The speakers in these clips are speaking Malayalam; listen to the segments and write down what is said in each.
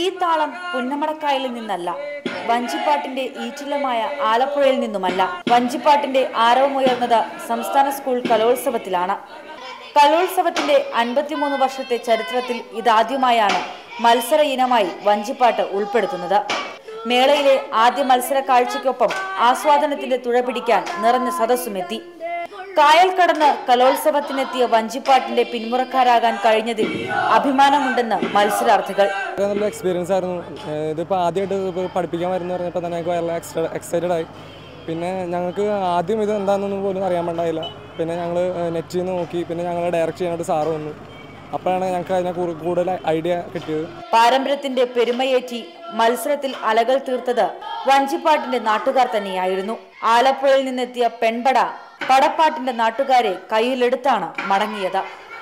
ഈ താളം പുന്നമടക്കായലിൽ നിന്നല്ല വഞ്ചിപ്പാട്ടിന്റെ ഈറ്റില്ലമായ ആലപ്പുഴയിൽ നിന്നുമല്ല വഞ്ചിപ്പാട്ടിന്റെ ആരവമുയർന്നത് സംസ്ഥാന സ്കൂൾ കലോത്സവത്തിലാണ് കലോത്സവത്തിന്റെ അൻപത്തിമൂന്ന് വർഷത്തെ ചരിത്രത്തിൽ ഇതാദ്യമായാണ് മത്സര ഇനമായി വഞ്ചിപ്പാട്ട് ഉൾപ്പെടുത്തുന്നത് മേളയിലെ ആദ്യ മത്സര കാഴ്ചയ്ക്കൊപ്പം ആസ്വാദനത്തിന്റെ തുഴ പിടിക്കാൻ നിറഞ്ഞ സദസ്സുമെത്തി കായൽ കടന്ന് കലോത്സവത്തിനെത്തിയ വഞ്ചിപ്പാട്ടിന്റെ പിന്മുറക്കാരാകാൻ കഴിഞ്ഞതിൽ അഭിമാനമുണ്ടെന്ന് മത്സരാർത്ഥികൾ വളരെ നല്ല എക്സ്പീരിയൻസ് ആയിരുന്നു ഏഹ് ഇതിപ്പോൾ ആദ്യമായിട്ട് ഇപ്പോൾ പഠിപ്പിക്കാൻ വരുന്ന പറഞ്ഞപ്പോൾ തന്നെ ഞങ്ങൾക്ക് വളരെ എക്സ്ട്രാ എക്സൈറ്റഡ് ആയി പിന്നെ ഞങ്ങൾക്ക് ആദ്യം ഇത് എന്താണെന്നൊന്നും പോലും അറിയാൻ പാടില്ല പിന്നെ ഞങ്ങൾ നെറ്റിൽ നിന്ന് നോക്കി പിന്നെ ഞങ്ങൾ ഡയറക്റ്റ് ചെയ്യാനായിട്ട് സാറ് വന്നു അപ്പോഴാണ് ഞങ്ങൾക്ക് അതിനെ കുറു- കൂടുതൽ ഐഡിയ കിട്ടിയത് പാരമ്പര്യത്തിന്റെ പെരുമയേറ്റി മത്സരത്തിൽ അലകൾ തീർത്തത് വഞ്ചിപ്പാട്ടിന്റെ നാട്ടുകാർ തന്നെയായിരുന്നു ആലപ്പുഴയിൽ നിന്നെത്തിയ പെൺപട പടപ്പാട്ടിന്റെ നാട്ടുകാരെ കയ്യിലെടുത്താണ് മടങ്ങിയത്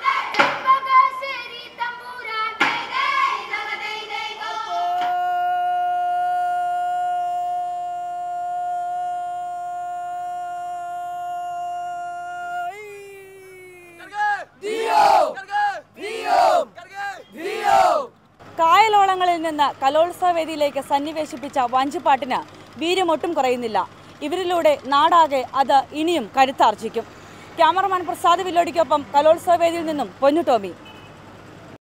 പകസരി തമ്പുരാൻ ദൈ ദൈ ദൈ ദൈ കായലോളങ്ങളിൽ നിന്ന് കലോത്സവ വേദിയിലേക്ക് സന്നിവേശിപ്പിച്ച വഞ്ചിപ്പാട്ടിന് വീര്യമൊട്ടും കുറയുന്നില്ല ഇവരിലൂടെ നാടാകെ അത് ഇനിയും കരുത്താർജിക്കും ക്യാമറമാൻ പ്രസാദ് വില്ലോടിക്കൊപ്പം കലോത്സവ വേദിയിൽ നിന്നും പൊന്നു ടോമി